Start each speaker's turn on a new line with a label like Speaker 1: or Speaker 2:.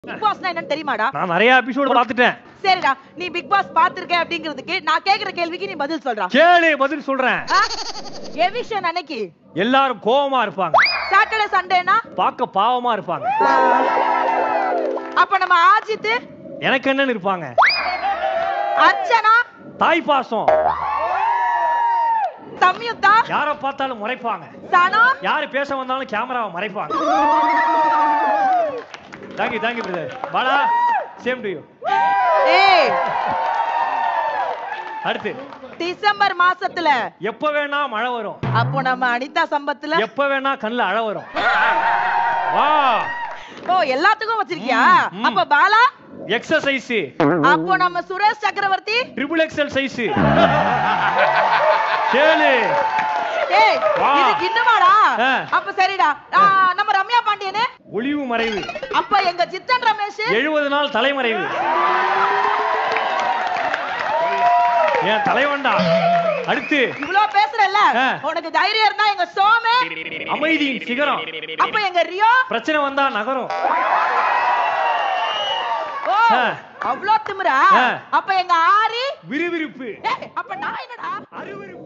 Speaker 1: Big பாஸ்னா என்னன்னு தெரியுமாடா
Speaker 2: நான் நிறைய எபிசோடு பார்த்துட்டேன்
Speaker 1: சரிடா நீ பிக் பாஸ் பாத்திருக்க அப்படிங்கிறதுக்கு நான் கேக்குற கேள்விக்கு நீ பதில் சொல்றா
Speaker 2: கேளு பதில் சொல்றேன்
Speaker 1: எவிஷன் அன்னைக்கு
Speaker 2: எல்லாரும் கோவமா இருப்பாங்க
Speaker 1: சாட்டர்டே சண்டேனா
Speaker 2: பார்க்க பாவமா இருப்பாங்க
Speaker 1: அப்ப நம்ம ஆஜித்
Speaker 2: எனக்கு என்னன்னு இருப்பாங்க
Speaker 1: அர்ச்சனா
Speaker 2: தாய் பாசம்
Speaker 1: சம்யுக்தா
Speaker 2: யார பார்த்தாலும் முறைப்பாங்க
Speaker 1: சனா
Speaker 2: யாரு பேச வந்தாலும் கேமராவை மறைப்பாங்க thank you thank you brother Bala same to you
Speaker 1: ஏய்
Speaker 2: அடுத்து
Speaker 1: டிசம்பர் மாசத்துல
Speaker 2: எப்ப வேணா மழை வரும்
Speaker 1: அப்போ நம்ம அனிதா சம்பத்துல
Speaker 2: எப்ப வேணா கண்ணுல அழ வரும் வா
Speaker 1: ஓ எல்லாத்துக்கும் வச்சிருக்கியா
Speaker 2: ம், ம்.
Speaker 1: அப்ப பாலா
Speaker 2: எக்ஸசைஸ்
Speaker 1: அப்போ நம்ம சுரேஷ் சக்கரவர்த்தி
Speaker 2: ட்ரிபிள் எக்ஸல் சைஸ் கேளு
Speaker 1: ஏய்
Speaker 2: வா.
Speaker 1: இதுக்கு இன்னுமாடா
Speaker 2: ஆ.
Speaker 1: அப்ப சரிடா ஆ, நம்ம ரம்யா பாண்டியனு
Speaker 2: ஒளிவு மறைவு
Speaker 1: அப்ப எங்க சித்தன் ரமேஷ்
Speaker 2: எழுபது நாள் தலைமறைவு ஏன் தலைவன்டா அடுத்து
Speaker 1: இவ்ளோ பேசுறல்ல
Speaker 2: ஆ.
Speaker 1: உனக்கு தைரியம் இருந்தா எங்க சோமே
Speaker 2: அமைதியின் சிகரம்
Speaker 1: அப்ப எங்க ரியோ
Speaker 2: பிரச்சனை வந்தா நகரும்
Speaker 1: ஓ
Speaker 2: ஆ.
Speaker 1: அவ்ளோ திமிரா
Speaker 2: ஆ.
Speaker 1: அப்ப எங்க ஆரி
Speaker 2: விறுவிறுப்பு
Speaker 1: ஏய் அப்ப நான் என்னடா
Speaker 2: அருவருப்பு